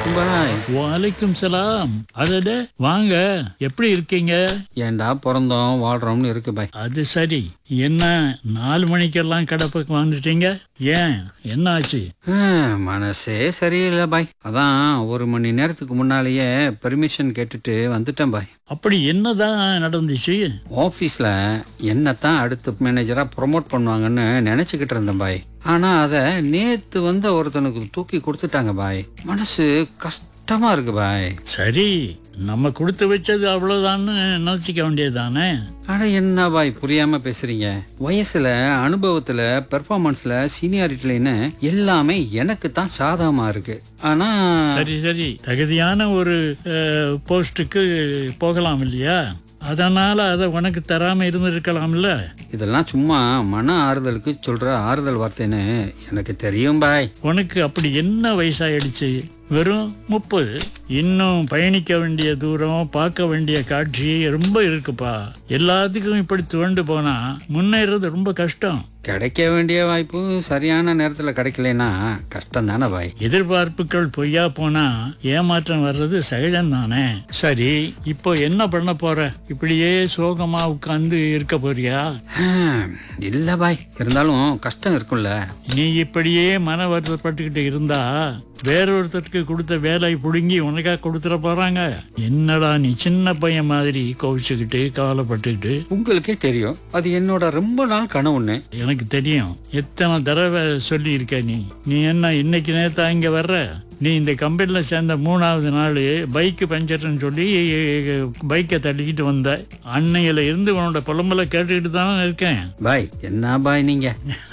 அலைக்கும் பாய் வலைக்கும் சலாம் அதட வாங்க எப்படி இருக்கீங்க ஏன்டா பிறந்தோம் வாழ்றோம்னு இருக்கு பாய் அது சரி என்ன நாலு மணிக்கெல்லாம் கடை பக்கம் வந்துட்டீங்க ஏன் என்ன ஆச்சு ஆ, மனசே சரியில்லை பாய் அதான் ஒரு மணி நேரத்துக்கு முன்னாலேயே பெர்மிஷன் கேட்டுட்டு வந்துட்டேன் பாய் அப்படி என்னதான் நடந்துச்சு ஆஃபீஸில் என்னத்தான் அடுத்த மேனேஜராக ப்ரொமோட் பண்ணுவாங்கன்னு நினச்சிக்கிட்டு இருந்தேன் பாய் ஆனால் அதை நேற்று வந்து ஒருத்தனுக்கு தூக்கி கொடுத்துட்டாங்க பாய் மனசு கஷ்டமாக இருக்கு பாய் சரி நம்ம கொடுத்து வச்சது அவ்வளவுதான்னு நினைச்சிக்க வேண்டியதுதானே அட என்ன பாய் புரியாம பேசுறீங்க வயசுல அனுபவத்துல பெர்ஃபார்மன்ஸ்ல சீனியாரிட்டிலன்னு எல்லாமே எனக்கு தான் சாதகமா இருக்கு ஆனா சரி சரி தகுதியான ஒரு அஹ், போஸ்ட்டுக்கு போகலாம் இல்லையா அதனால அதை உனக்கு தராம இருந்திருக்கலாம்ல இதெல்லாம் சும்மா மன ஆறுதலுக்கு சொல்ற ஆறுதல் வார்த்தைன்னு எனக்கு தெரியும் பாய் உனக்கு அப்படி என்ன வயசாயிடுச்சு வெறும் முப்பது இன்னும் பயணிக்க வேண்டிய தூரம் பார்க்க வேண்டிய காட்சி ரொம்ப இருக்குப்பா எல்லாத்துக்கும் இப்படி துவண்டு போனா முன்னேறது ரொம்ப கஷ்டம் கிடைக்க வேண்டிய வாய்ப்பு சரியான நேரத்துல கிடைக்கலனா கஷ்டம் தானே பாய் எதிர்பார்ப்புகள் பொய்யா போனா ஏமாற்றம் வர்றது சகஜம் தானே சரி இப்போ என்ன பண்ண போற இப்படியே சோகமா உட்கார்ந்து இருக்க போறியா ஹம், இல்ல பாய் இருந்தாலும் கஷ்டம் இருக்கும்ல நீ இப்படியே மன வருத்தப்பட்டுக்கிட்டு இருந்தா வேறொருத்தருக்கு கொடுத்த வேலை புடுங்கி உனக்கா கொடுத்துட போறாங்க என்னடா நீ சின்ன பையன் மாதிரி கோவிச்சுக்கிட்டு கவலைப்பட்டுக்கிட்டு உங்களுக்கே தெரியும் அது என்னோட ரொம்ப நாள் கனவுன்னு எனக்கு தெரியும் எத்தனை தடவை சொல்லி இருக்க நீ நீ என்ன இன்னைக்கு நேத்தா இங்க வர்ற நீ இந்த கம்பெனில சேர்ந்த மூணாவது நாள் பைக்கு பஞ்சர்னு சொல்லி பைக்கை தள்ளிக்கிட்டு வந்த அன்னையில இருந்து உன்னோட புலம்பல கேட்டுக்கிட்டு தானே இருக்கேன் பாய் என்ன பாய் நீங்க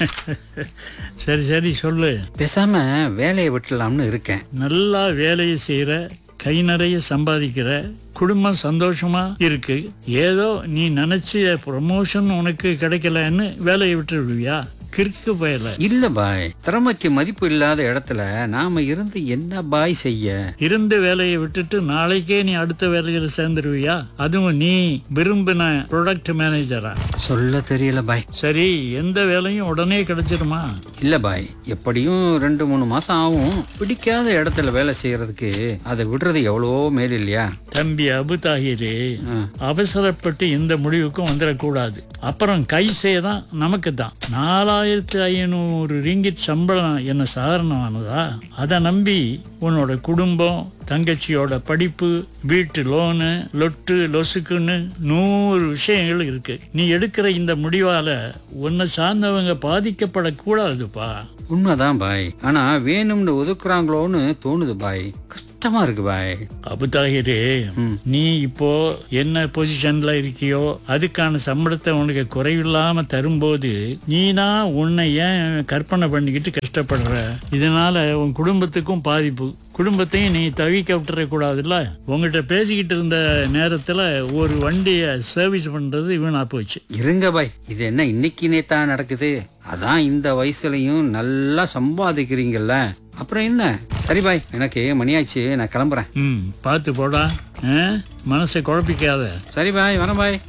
சரி சரி சொல்லு பேசாம வேலையை விட்டுலாம்னு இருக்கேன் நல்லா வேலையை செய்யற கை நிறைய சம்பாதிக்கிற குடும்பம் சந்தோஷமா இருக்கு ஏதோ நீ நினைச்ச ப்ரமோஷன் உனக்கு கிடைக்கலன்னு வேலையை விட்டுருவியா கிறுக்கு பயல இல்ல பாய் திறமைக்கு மதிப்பு இல்லாத இடத்துல நாம இருந்து என்ன பாய் செய்ய இருந்த வேலையை விட்டுட்டு நாளைக்கே நீ அடுத்த வேலையில சேர்ந்துருவியா அதுவும் நீ விரும்பின ப்ரொடக்ட் மேனேஜரா சொல்ல தெரியல பாய் சரி எந்த வேலையும் உடனே கிடைச்சிருமா இல்ல பாய் எப்படியும் ரெண்டு மூணு மாசம் ஆகும் பிடிக்காத இடத்துல வேலை செய்யறதுக்கு அதை விடுறது எவ்வளவோ மேல் இல்லையா தம்பி அபு தாகிரே ஆ. அவசரப்பட்டு எந்த முடிவுக்கும் வந்துடக்கூடாது அப்புறம் கை செய்தான் நமக்கு தான் நாலாயிரத்து ஐநூறு ரிங்கிட் சம்பளம் என்ன சாதாரணமானதா அதை நம்பி உன்னோட குடும்பம் தங்கச்சியோட படிப்பு வீட்டு லோனு லொட்டு லொசுக்குன்னு நூறு விஷயங்கள் இருக்கு நீ எடுக்கிற இந்த முடிவால உன்னை சார்ந்தவங்க பாதிக்கப்படக்கூடாதுப்பா உண்மைதான் பாய் ஆனா வேணும்னு ஒதுக்குறாங்களோன்னு தோணுது பாய் கஷ்டமா இருக்கு பாய் அபுதாகிரே ம். நீ இப்போ என்ன பொசிஷன்ல இருக்கியோ அதுக்கான சம்பளத்தை உனக்கு குறைவில்லாம தரும்போது நீனா உன்னை ஏன் கற்பனை பண்ணிக்கிட்டு கஷ்டப்படுற இதனால உன் குடும்பத்துக்கும் பாதிப்பு குடும்பத்தையும் நீ தவிக்க விட்டுற கூடாதுல்ல உங்ககிட்ட பேசிக்கிட்டு இருந்த நேரத்துல ஒரு வண்டியை சர்வீஸ் பண்றது வீணா போச்சு இருங்க பாய் இது என்ன இன்னைக்கு நேத்தா நடக்குது அதான் இந்த வயசுலயும் நல்லா சம்பாதிக்கிறீங்கல்ல அப்புறம் என்ன சரி பாய் எனக்கு மணியாச்சு நான் கிளம்புறேன் ம் பார்த்து போடா ஆ? மனசை குழப்பிக்காத சரி பாய் வரேன் பாய்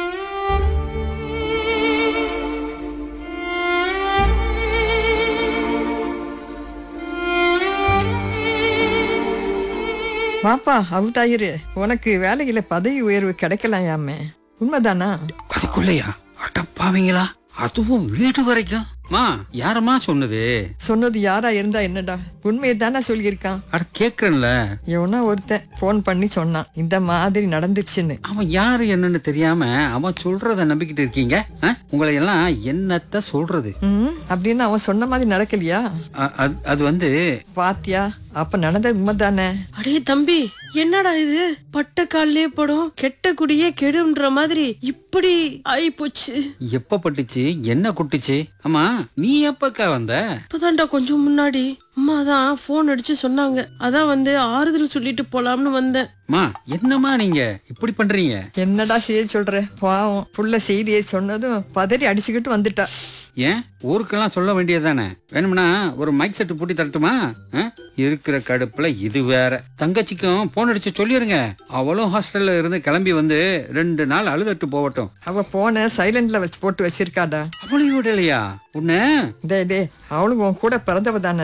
வாப்பா அவுதாயிரு உனக்கு வேலையில பதவி உயர்வு கிடைக்கலாயாமே உண்மைதானா அதுக்குள்ளயா அடப்பாவீங்களா அதுவும் வீடு வரைக்கும் மா யாரம்மா சொன்னது சொன்னது யாரா இருந்தா என்னடா உண்மையை தானே சொல்லியிருக்கான் அட கேக்குறேன்ல எவனோ ஒருத்தன் ஃபோன் பண்ணி சொன்னான் இந்த மாதிரி நடந்துச்சுன்னு அவன் யாரு என்னன்னு தெரியாம அவன் சொல்றத நம்பிக்கிட்டு இருக்கீங்க ஆ? உங்களை எல்லாம் என்னத்த சொல்றது ம் அப்படின்னு அவன் சொன்ன மாதிரி நடக்கலையா அ- அது- அது வந்து பாத்தியா அப்ப நடந்தது உண்மைதானே அடே தம்பி என்னடா இது பட்ட கால்லே படும் கெட்ட குடியே கெடுன்ற மாதிரி இப்படி ஆயி போச்சு எப்ப பட்டுச்சு என்ன குட்டுச்சு ஆமா நீ எப்பக்கா வந்த இப்பதான்டா கொஞ்சம் முன்னாடி அம்மா தான் போன் அடிச்சு சொன்னாங்க அதான் வந்து ஆறுதல் சொல்லிட்டு போலாம்னு வந்தேன் மா என்னம்மா நீங்க இப்படி பண்றீங்க என்னடா செய்ய சொல்ற பாவம் புள்ள செய்தியை சொன்னதும் பதறி அடிச்சுக்கிட்டு வந்துட்டா ஏன் ஊருக்கெல்லாம் சொல்ல வேண்டியதுதானே வேணும்னா ஒரு மைக் செட்டு பூட்டி தரட்டுமா ஆ? இருக்கிற கடுப்புல இது வேற தங்கச்சிக்கும் போன் அடிச்சு சொல்லிருங்க அவளும் ஹாஸ்டல்ல இருந்து கிளம்பி வந்து ரெண்டு நாள் அழுதட்டு போகட்டும் அவ போன சைலண்ட்ல வச்சு போட்டு வச்சிருக்காடா அவளையும் விடலையா உன்ன டே டே அவளும் உன் கூட பிறந்தவ தானடா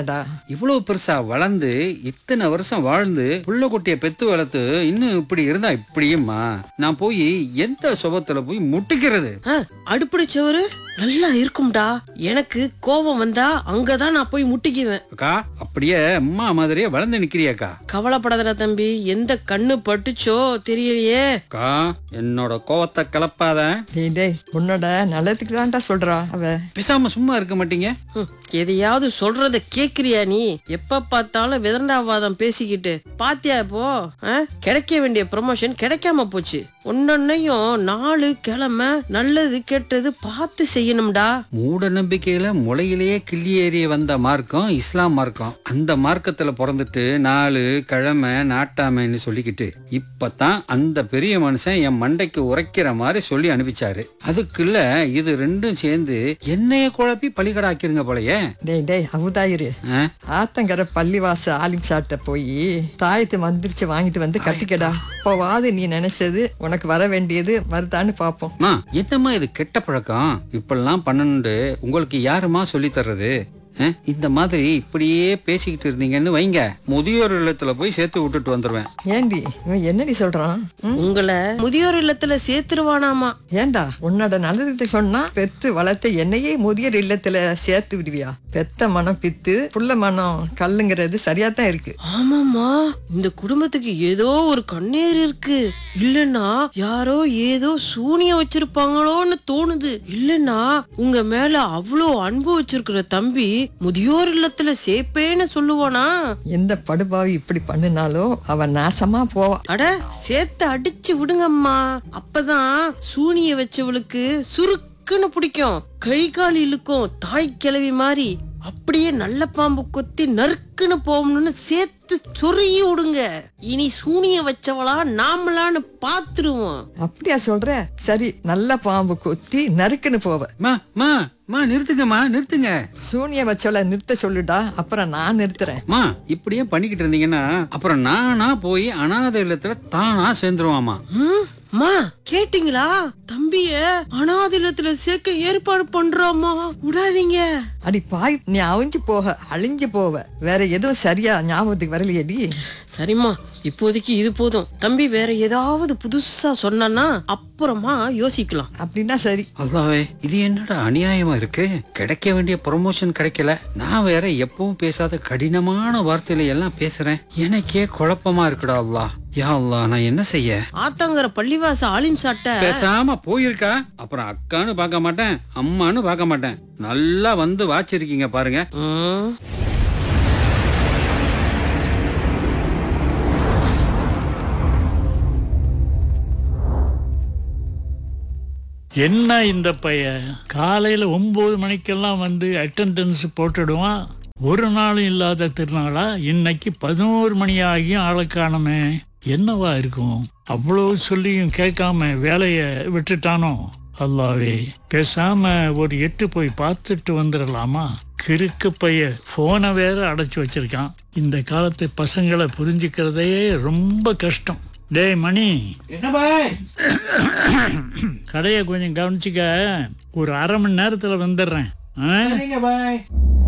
இவ்வளவு பெருசா வளர்ந்து இத்தனை வருஷம் வாழ்ந்து புள்ள குட்டிய பெத்து வளர்த்து இன்னும் இப்படி இருந்தா இப்படியுமா நான் போய் எந்த சுபத்துல போய் முட்டிக்கிறது ஆ, அடுப்படி சோறு நல்லா இருக்கும்டா எனக்கு கோபம் வந்தா அங்கதான் நான் போய் முட்டிக்குவேன் அக்கா அப்படியே அம்மா மாதிரியே வளர்ந்து நிக்கிறியாக்கா கவலைப்படாதடா தம்பி எந்த கண்ணு பட்டுச்சோ தெரியலையே அக்கா என்னோட கோவத்தை கலப்பாத டேய் டேய் உன்னோட நல்லதுக்கு தான்டா சொல்றா அவ பேசாம சும்மா இருக்க மாட்டீங்க ஹம், எதையாவது சொல்றத கேக்குறியா நீ எப்ப பார்த்தாலும் விதண்டாவாதம் பேசிக்கிட்டு பாத்தியா இப்போ ஆ? கிடைக்க வேண்டிய ப்ரமோஷன் கிடைக்காம போச்சு ஒன்னொன்னையும் நாலு கிழமை நல்லது கெட்டது பார்த்து செய்யணும்டா மூட நம்பிக்கையில முளையிலேயே கிள்ளி ஏறி வந்த மார்க்கம் இஸ்லாம் மார்க்கம் அந்த மார்க்கத்துல பிறந்துட்டு நாலு கிழமை நாட்டாமைன்னு சொல்லிக்கிட்டு இப்பதான் அந்த பெரிய மனுஷன் என் மண்டைக்கு உரைக்கிற மாதிரி சொல்லி அனுப்பிச்சாரு அதுக்குள்ள இது ரெண்டும் சேர்ந்து என்னைய குழப்பி பலிகடாக்கிருங்க போலயே டேய் டேய் அவுதாயிரு ஆ? ஆத்தங்கர பள்ளிவாச ஆலிம் சாட்ட போய் தாயத்தை மந்திரிச்சு வாங்கிட்டு வந்து கட்டிக்கடா இப்போவாது நீ நினைச்சது உனக்கு வர வேண்டியது வருதான்னு பாப்போம் அம்மா என்னம்மா இது கெட்ட பழக்கம் இப்பெல்லாம் பண்ணணுண்டு உங்களுக்கு யாருமா சொல்லி தர்றது ஆ? இந்த மாதிரி இப்படியே பேசிக்கிட்டு இருந்தீங்கன்னு வைங்க முதியோர் இல்லத்துல போய் சேர்த்து விட்டுட்டு வந்துருவேன் ஏண்டி இவன் என்னடி சொல்றான் ம்? உங்களை முதியோர் இல்லத்துல சேர்த்துருவானாமா ஏண்டா உன்னோட நல்லதுக்கு சொன்னா பெத்து வளர்த்த என்னையே முதியோர் இல்லத்துல சேர்த்து விடுவியா பெத்த மனம் பித்து புள்ள மனம் கல்லுங்கிறது சரியா தான் இருக்கு ஆமாமா இந்த குடும்பத்துக்கு ஏதோ ஒரு கண்ணீர் இருக்கு இல்லனா யாரோ ஏதோ சூனியம் வச்சிருப்பாங்களோன்னு தோணுது இல்லனா உங்க மேல அவ்வளோ அன்பு வச்சிருக்கிற தம்பி முதியோர் இல்லத்துல சேப்பேன்னு சொல்லுவானா எந்த படுபாவி இப்படி பண்ணினாலோ அவன் நாசமா போவா அட சேர்த்து அடிச்சு விடுங்கம்மா அப்பதான் சூனிய வச்சவளுக்கு சுருக்குன்னு பிடிக்கும் கை கால் இழுக்கும் தாய் கிழவி மாதிரி அப்படியே நல்ல பாம்பு கொத்தி நறுக்குன்னு போகணும்னு சேர்த்து சொருகி விடுங்க இனி சூனிய வச்சவளா நாமளான்னு பாத்துருவோம் அப்படியா சொல்ற சரி நல்ல பாம்பு கொத்தி நறுக்குன்னு போவ மா மா மா நிறுத்துங்கம்மா நிறுத்துங்க சூனிய வச்சவள நிறுத்த சொல்லுடா அப்புறம் நான் நிறுத்துறேன் மா இப்படியே பண்ணிக்கிட்டு இருந்தீங்கன்னா அப்புறம் நானா போய் அனாதை இல்லத்துல தானா சேர்ந்துருவாமா ம், அம்மா கேட்டீங்களா தம்பிய அனாதிலத்துல சேர்க்க ஏற்பாடு பண்றோமா விடாதீங்க அடி பாய் நீ அழிஞ்சு போக அழிஞ்சு போவ வேற எதுவும் சரியா ஞாபகத்துக்கு வரலையேடி சரிம்மா இப்போதைக்கு இது போதும் தம்பி வேற ஏதாவது புதுசா சொன்னான்னா அப்புறமா யோசிக்கலாம் அப்படின்னா சரி அல்லாவே இது என்னடா அநியாயமா இருக்கு கிடைக்க வேண்டிய ப்ரொமோஷன் கிடைக்கல நான் வேற எப்பவும் பேசாத கடினமான வார்த்தையில எல்லாம் பேசுறேன் எனக்கே குழப்பமா இருக்குடா அல்லா யா அல்லாஹ் நான் என்ன செய்ய ஆத்தங்கர பள்ளிவாச ஆலிம் சாட்ட பேசாம போயிருக்கா அப்புறம் அக்கான்னு பார்க்க மாட்டேன் அம்மான்னு பார்க்க மாட்டேன் நல்லா வந்து வாச்சிருக்கீங்க பாருங்க ம், என்ன இந்த பையன் காலையில் ஒம்பது மணிக்கெல்லாம் வந்து அட்டெண்டன்ஸ் போட்டுடுவான் ஒரு நாளும் இல்லாத திருநாளா இன்னைக்கு பதினோரு மணி ஆகியும் ஆளை காணுமே என்னவா இருக்கும் அவ்வளோ சொல்லியும் கேட்காம வேலையை விட்டுட்டானோ அல்லாவே பேசாம ஒரு எட்டு போய் பார்த்துட்டு வந்துடலாமா கிறுக்கு பைய போனை வேற அடைச்சு வச்சிருக்கான் இந்த காலத்து பசங்களை புரிஞ்சுக்கிறதே ரொம்ப கஷ்டம் டேய் மணி என்ன பாய் கடையை கொஞ்சம் கவனிச்சுக்க ஒரு அரை மணி நேரத்துல வந்துடுறேன் ஆ? பாய்